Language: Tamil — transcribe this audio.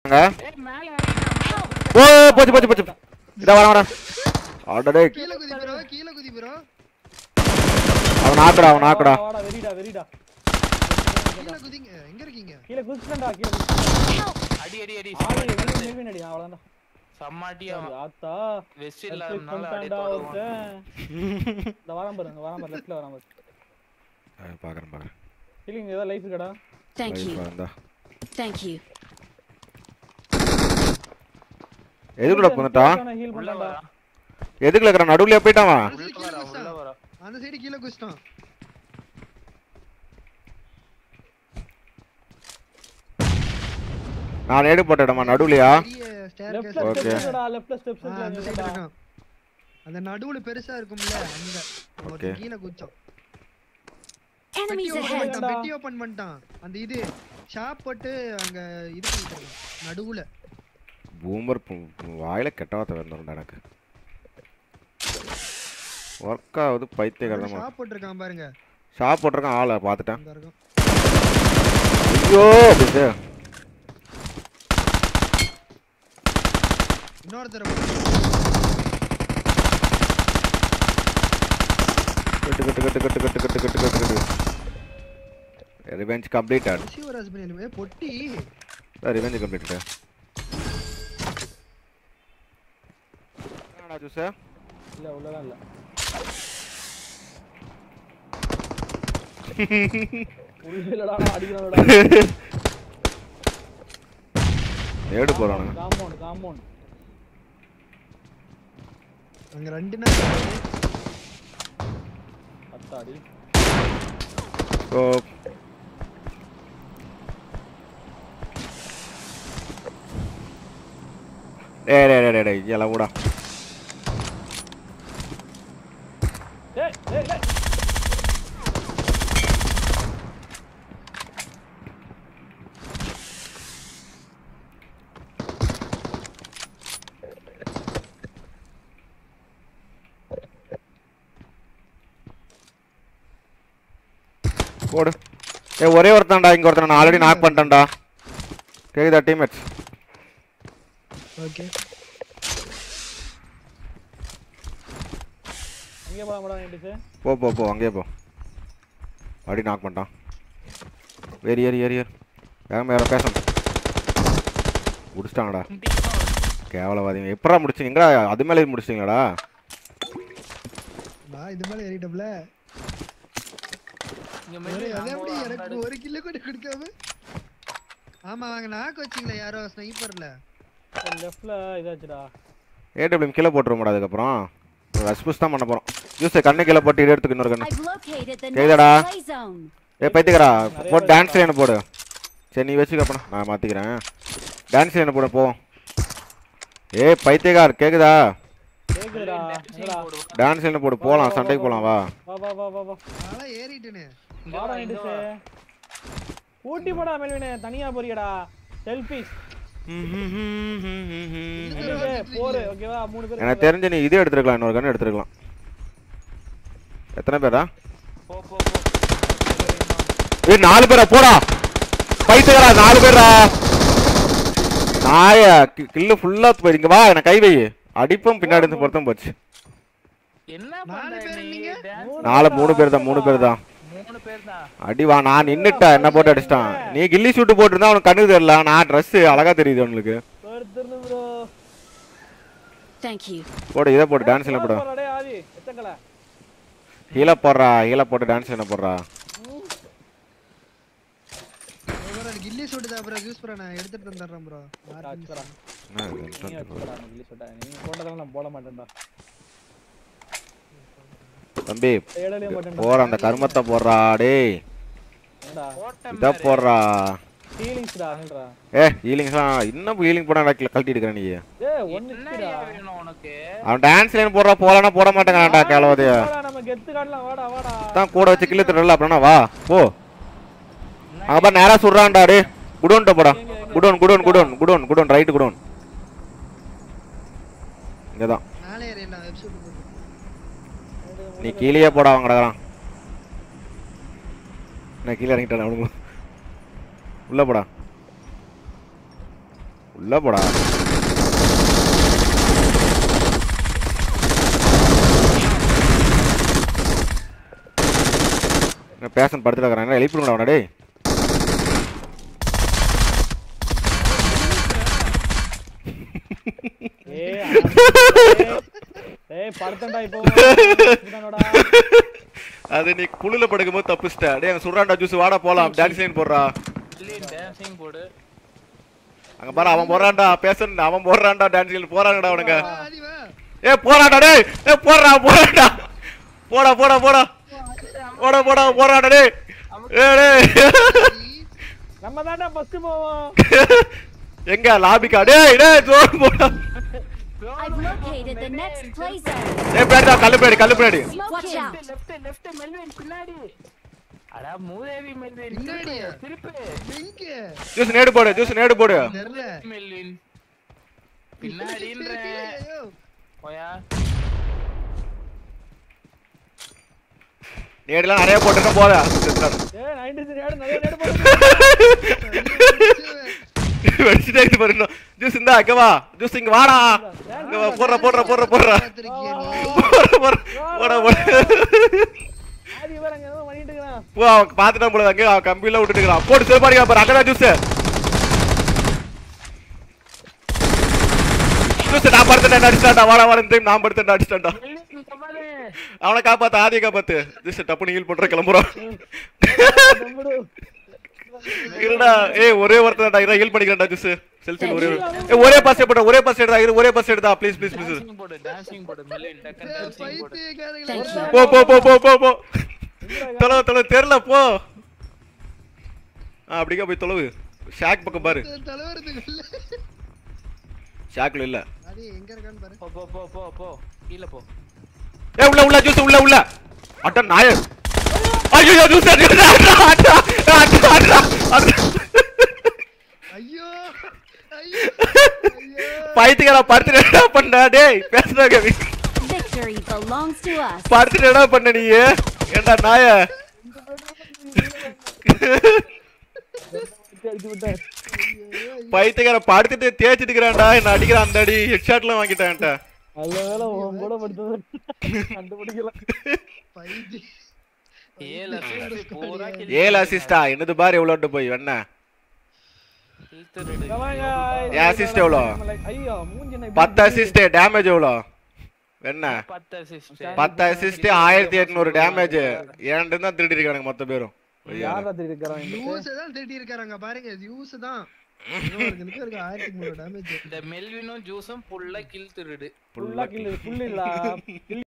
ஏய் மேல இறங்கிட்டான். ஓ போச்சு போச்சு போச்சு இதா வரேன் வரேன் ஆல்ரெடி கீழே குதி ப்ரோ கீழே குதி ப்ரோ அவன் நாக்குடா அவன் நாக்குடா வாடா, வாடா வெறிடா வெறிடா கீழே குதிங்க எங்க இருக்கீங்க கீழே குதிச்சுடா கீழே குதிச்சுடா. அடி அடி அடி ஆளு வெளிய மெல்வின் அடி அவ்வளவுதான் சம்மாட்டியா ஆத்தா வெஸ்ட் Left click இல்லாதனால அப்படியே பண்ணிட்டான்டா தொடருவான். ஒருத்தன். இந்த வராம பாரு இந்த வராம பாரு லெஃப்ட்ல வராம பாரு பாக்குறேன் பாக்குறேன் இல்லைங்க ஏதாவது லைஃப் இருக்கடா Thank you. லைஃப் வந்தா Thank you. எதுக்குள்ள புந்துட்டா ஹீல் உள்ள பண்ணாடா வரா எதுக்குள்ள இருக்கிற நடுவுல போயிட்டான் அவன்? அந்த உள்ள சைடு கீழே வரா உள்ள குதிச்சிட்டான் வரா அந்த சைடு கீழே குதிச்சிட்டான் நான் நேடு போட்டேடமா நடுவுலயா பெரிய ஸ்டேர் லெஃப்ட்ல Okay. ஸ்டெப்ஸ் இருக்குடா லெஃப்ட்ல ஸ்டெப்ஸ் அந்த சைடு இருக்குடா இருக்கான் அந்த நடுவுல பெருசா இருக்கும்ல அங்க Okay. ஒருத்தன் கீழே குதிச்சான் பெட்டி Enemies ஓபன் ahead. பண்ணிட்டான் பெட்டி ஓபன் பண்ணிட்டான் அந்த இது ஷாப் போட்டு அங்க இது பண்ணிட்டான் நடுவுல பூமர் வாயில கெட்ட வார்த்தை வரணும்டா எனக்கு ஒர்க் ஆகுது பைத்தியகாரமா ஷாப் போட்டிருக்கான் பாருங்க ஷாப் போட்டிருக்கான் ஆளை பார்த்துட்டேன் அங்க இருக்கும் ஐயோ அப்படின்ட்டு இன்னொருத்தர கட்டு கட்டு கட்டு கட்டு கட்டு கட்டு கட்டு கட்டு கட்டு ரிவெஞ்ச் கம்ப்ளீட்டட் சிவராஜ் பண்ணி பொட்டி ரிவெஞ்ச் கம்ப்ளீட்டட் என்னடா ஜூஸ் இல்ல உள்ளதான் இல்ல உள்ள இல்லடா நான் அடிக்கணும்டா ஏடு போறானுங்க காம்பவுண்ட் காம்பவுண்ட் அங்க ரெண்டு நாள் அத்தாடி ஓ டேய் டேய் டேய், டேய் டேய் இதெல்லாம் விடா டேய் டேய் டேய் போடு ஏ ஒரே ஒருத்தன்டா இங்க ஒருத்தன் நான் ஆல்ரெடி நாக் பண்ணிட்டேன்டா கேக்குதா டீம்மேட்ஸ் ஓகே அங்கே போலாமடா நைட்டு போ போ போ அங்கேயே போ அடி நாக் பண்ணிட்டான் ஏறி ஏறி ஏறி ஏறி வேகமா யாரோ பேசணும் முடிச்சிட்டாங்கடா கேவலவாதிங்க எப்படா முடிச்சிங்க எங்கடா அது மேலே ஏறி முடிச்சிட்டீங்களாடா நான் இது மேல ஏறிட்டப்ல இங்க மேல அது எப்படி நம்ம எனக்கு அந்தாடு- ஒரு கிலோ கூட கொடுக்காம ஆமா வாங்க நாக்கு வச்சிங்களே யாரோ ஸ்னைப்பர்ல லெஃப்ட்ல இதாச்சுடா ஏடபிள்யூம் கீழே போட்டுருவோம்டா அதுக்கப்புறம் ரஸ்புஸ் தான் பண்ண போகிறோம் ஜூஸ் கண்ணு கீழே போட்டு இடு எடுத்துக்கு இன்னொரு கண்ணு I've located the கேக்குதாடா? next play zone. ஏ பைத்தியக்காரா போட்டு டான்ஸ் லைன் போடு சரி நீ வச்சுக்கப்பண்ணா நான் மாற்றிக்கிறேன் டான்ஸ் லைன் போடு போ ஏ பைத்தியக்கார் கேக்குதா கேக்குதுடா left side என்னடா போடு. டான்ஸ் லைன் போடு போகலாம் சண்டைக்கு போகலாம் வா வா வா வா வா வா நான் ஏறிட்டேனே இங்க வாடா வா, இங்க நைட்டு வா. ஊட்டி போடா மெல்வினே தனியா போறியடா செல்ஃபிஸ் போரு ஓகேவா மூணு பேர் எனக்கு தெரிஞ்சு நீ இது எடுத்துருக்கலாம் இன்னொரு கண்ணு எடுத்துருக்கலாம் எத்தனை பேரா போ போ போ ஏ நாலு பேரா போடா பைத்தியக்காரா நாலு பேரா நாய கில்லு ஃபுல்லா போயிருங்க வா எனக்கு கை வை அடிப்பும் பின்னாடி இருந்து பொருத்தம் போச்சு என்ன நாலு பண்ற பேர் நீ நீங்க? dance? நாலு மூணு பேர் தான் மூணு பேர் தான் மூணு பேர் தான் அடி வா நான் நின்னுட்டேன் என்ன போட்டு அடிச்சிட்டான் நீ கில்லி ஷூட் போட்டிருந்தா அவனுக்கு கண்ணுக்கு தெரியல நான் Dress அழகா தெரியுது அவனுக்கு ஒருத்தர் ப்ரோ Thank you. போடு இதை போட்டு டான்ஸ் என்ன போடு டேய் ஆதி எத்தக்கல ஹீல போடுறா ஹீல போட்டு டான்ஸ் என்ன போடுறா ப்ரோ எனக்கு கில்லி சூட்டு தான் ப்ரோ ஜூஸ் ப்ரோ நான் எடுத்துட்டு வந்துடுறேன் ப்ரோ அச்சுடா என்ன இது, நீ twenty four. அச்சுடா நீ சொல்டா நீ போட்டதெல்லாம் நான் போட மாட்டேன்டா தம்பி தேடலே மாட்டேன்டா போற அந்த கருமத்தை போடுறா டேய் என்னடா போட்ட இதை போடுறா ஃபீலிங்ஸ்டா என்னடா ஏ ஹீலிங்ஸ்லாம் இன்னும் ஹீலிங் போட கழட்டி எடுக்கிற நீ ஏய் ஒன்னு என்னடா வேணும் உனக்கு அவன் டான்ஸ் லைன் போடுறா போலனா போட மாட்டேங்கான்டா கேளவதைய வாடா நம்ம கெத்து காட்டலாம் வாடா வாடா தான் கூட வச்சு கிள்ளு திரல அப்படின்னா வா போ அங்க பா நேரா சுடுறான்டா டே குடோன்ட்ட போடா godown godown godown godown godown right godown இங்கதான் நாளே ஏறிடலாம் வெப் சூட் போட்டு நீ கீழேயே போடா வாங்கடா நான் கீழே இறங்கிட்டேன் அவனுங்க உள்ள போடா உள்ள போடா என்ன பேசன் படுத்துட்டு இருக்கிறான் எழுப்பிடுங்கடா அவனை டேய் ஏய் ஆ- ஏய் படுத்தண்டா இப்போ இதானடா. அது நீ குளில படுக்கும்போது தப்பிச்சிட்ட டேய் அங்க சுடுறான்டா ஜூஸ் வாடா போலாம் டான்ஸ் லைன் போடுறா டான்சிங் போடு அங்க பாரு அவன் போடுறான்டா பேசன் அவன் போடுறான்டா டான்ஸ் லைன் போறாங்கடா அவனுங்க ஆதி வா ஏ போறான்டா டேய் ஏ போடுறா போறான்டா போடா போடா போடா போடா போடா போறான்டா டேய் ஏ டேய் நம்ம தான்டா ஃபர்ஸ்ட் போவோம் எங்க லாபிக்கா டேய் டேய் ஜோர் போடா I've located the next play zone. ஏய் பின்னாடி கல்லு பின்னாடி கல்லு பின்னாடி Smoke Watch him. out. Left left Melvin பின்னாடி அடா மூதேவி மெல்வின் பின்னாடி. திருப்பு எங்க ஜூஸ் நேடு போடு ஜூஸ் நேடு போடு தெரியல மெல்வின் பின்னாடின்ற ஐயோ போயா நேடுலாம் நிறைய போட்டுருக்க போத ஏய் 93 ஆடு நிறைய நேடு போடு வெடிச்சிட்டே இருக்கு பாருங்க ஜூஸ் இந்தா இங்க வா ஜூஸ் இங்க வாடா இங்க வா போடுற போடுற போடுற போடுற பாத்திருக்கியா நீ போடுற போடுற போட போட ஆதி வேற அங்க ஏதோ பண்ணிட்டு இருக்கான் போ அவன் பாத்துட்டான் போல அங்க அவன் கம்பியில விட்டுட்டு இருக்கான் போட்டு சிறப்பாடிக்கா பாரு அங்கடா ஜூஸ் ஜூஸ் நான் படுத்தேன் அடிச்சிட்டான்டா வாடா வாடா இந்த time நான் படுத்தேன் அடிச்சிட்டான்டா மெல்வின் கமாலு அவனை காப்பாத்து ஆதியை காப்பாத்து ஜூஸ் டப்புனு ஹீல் பண்ற கிளம்புறான் தம்புடு இருடா ஏய் ஒரே ஒருத்தன்டா இதை ஹீல் பண்ணிக்கிறேன்டா ஜூஸ் செல்ஃபி ஒரே ஏய் ஒரே பாஸ் எடுடா ஒரே பாஸ் எடுடா இரு ஒரே பாஸ் எடுடா ப்ளீஸ் ப்ளீஸ் ப்ளீஸ் டான்சிங் போடு டான்சிங் போடு மெல்வின் டக்கன் டான்சிங் போடு பைத்தியக்காரங்களே Thank you. போ போ போ போ போ போ தொலைவு தொலைவு தெரியல போ ஆ அப்படிக்கா போய் தொலைவு ஷாக் பக்கம் பாரு தலைவரத்துக்கு இல்ல ஷாக்ல இல்ல அது எங்க இருக்கான்னு பாரு போ போ போ போ போ கீழ போ ஏ உள்ள உள்ள ஜூஸ் உள்ள உள்ள அட்ட நாய ஐயோ ஜூஸ் அட்ட அட்ட அட்ட அட்ட ஐயோ ஐயோ ஐயோ பைத்தியக்கார படுத்துட்டு என்ன பண்ண டேய் பேசுறாங்க Victory belongs to us. படுத்துட்டு என்ன பண்ண நீ ஏண்டா நாய அடிச்சு விட்டேன் பைத்தியக்கார படுத்துட்டு தேய்ச்சிட்டு இருக்கிறான்டா என்ன அடிக்கிறான் அந்த அடி ஹெட்ஷாட்லாம் வாங்கிட்டான்டா நல்ல வேளை உன் கூட படுத்தது கண்டுபிடிக்கல பைத்திய ஏழு assist பூரா kill ஏழு அசிஸ்டா என்னது பாரு எவ்வளோட்டு போய் என்ன இழுத்துடுடு. என் assist எவ்வளோ? ஐயோ மூஞ்சி என்ன இப்படி பத்து அசிஸ்ட் டேமேஜ் எவ்வளோ என்ன பத்து assist. பத்து அசிஸ்ட் ஆயிரத்தி எட்நூறு டேமேஜ் ஏன்ட்டு தான் திருடி இருக்கானுங்க மொத்த பேரும் யாரா திருடி இருக்கிறான் இந்த யூஸ் தான் தேடி இருக்காங்க பாருங்க யூஸ் தான் இருக்கு இருக்கு ஆயிரத்தி முந்நூறு டேமேஜ் இந்த மெல்வினும் ஜூஸும் ஃபுல்லா கில் திருடு ஃபுல்லா கில் ஃபுல் இல்ல